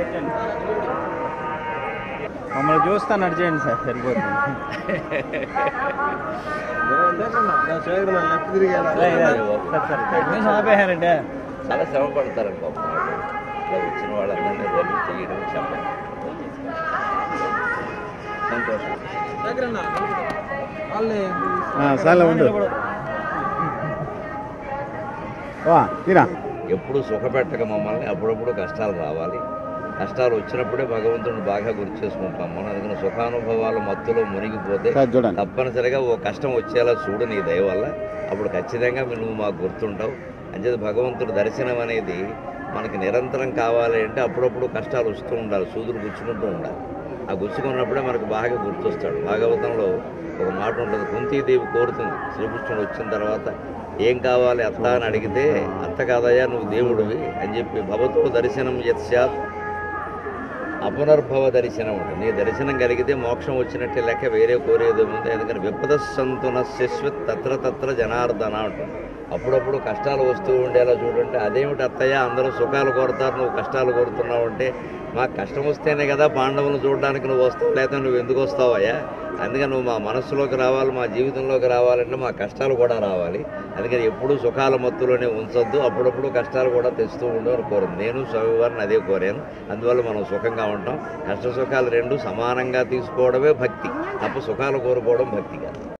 మమ్మల్ని చూస్తా నడిచేయండి సార్ సరిపోతుంది ఆపేయారంటే చాలా శ్రమ పడతారండి పాపం వాళ్ళు. ఇట్లా వచ్చిన వాళ్ళందరినీ తల్లి చేయడం చెప్పడం సంతోషం చాలా ఉండు వా తీరా ఎప్పుడు సుఖపెట్టక మమ్మల్ని అప్పుడప్పుడు కష్టాలు రావాలి కష్టాలు వచ్చినప్పుడే భగవంతుడిని బాగా గుర్తు చేసుకుంటాం మనం అందుకని సుఖానుభవాలు మత్తులో మునిగిపోతే సార్ చూడండి తప్పనిసరిగా ఓ కష్టం వచ్చేలా చూడు నీ దయ వల్ల అప్పుడు ఖచ్చితంగా నువ్వు మాకు గుర్తుంటావు అంచేది భగవంతుడి దర్శనం అనేది మనకి నిరంతరం కావాలి అంటే అప్పుడప్పుడు కష్టాలు వస్తూ ఉండాలి సూదులు గుచ్చుకుంటూ ఉండాలి ఆ గుచ్చుకున్నప్పుడే మనకు బాగా గుర్తొస్తాడు భాగవతంలో ఒక మాట ఉంటుంది కుంతీదేవి కోరుతుంది శ్రీకృష్ణుడు వచ్చిన తర్వాత ఏం కావాలి అత్త అని అడిగితే అత్త కాదయ్యా నువ్వు దేవుడివి అని చెప్పి భవతో దర్శనం యత్స్యాత్ అపునర్భవ దర్శనం ఉంటుంది నీ దర్శనం కలిగితే మోక్షం వచ్చినట్టే లెక్క వేరే కోరేది ఉంది ఎందుకని విపద సంతున శశ్వత్ తత్ర తత్ర జనార్దన ఉంటుంది అప్పుడప్పుడు కష్టాలు వస్తూ ఉండేలా చూడండి అదేమిటి అత్తయ్య అందరూ సుఖాలు కోరుతారు నువ్వు కష్టాలు కోరుతున్నావు అంటే మాకు కష్టం వస్తేనే కదా పాండవులను చూడడానికి నువ్వు వస్తావు లేదా నువ్వు ఎందుకు వస్తావయ్యా అందుకని నువ్వు మా మనస్సులోకి రావాలి మా జీవితంలోకి రావాలంటే మా కష్టాలు కూడా రావాలి అందుకని ఎప్పుడూ సుఖాల మత్తులోనే ఉంచొద్దు అప్పుడప్పుడు కష్టాలు కూడా తెస్తూ ఉండు అని కోరింది నేను స్వామివారిని అదే కోరాను అందువల్ల మనం సుఖంగా ఉంటాం కష్ట సుఖాలు రెండు సమానంగా తీసుకోవడమే భక్తి తప్ప సుఖాలు కోరుకోవడం భక్తి కాదు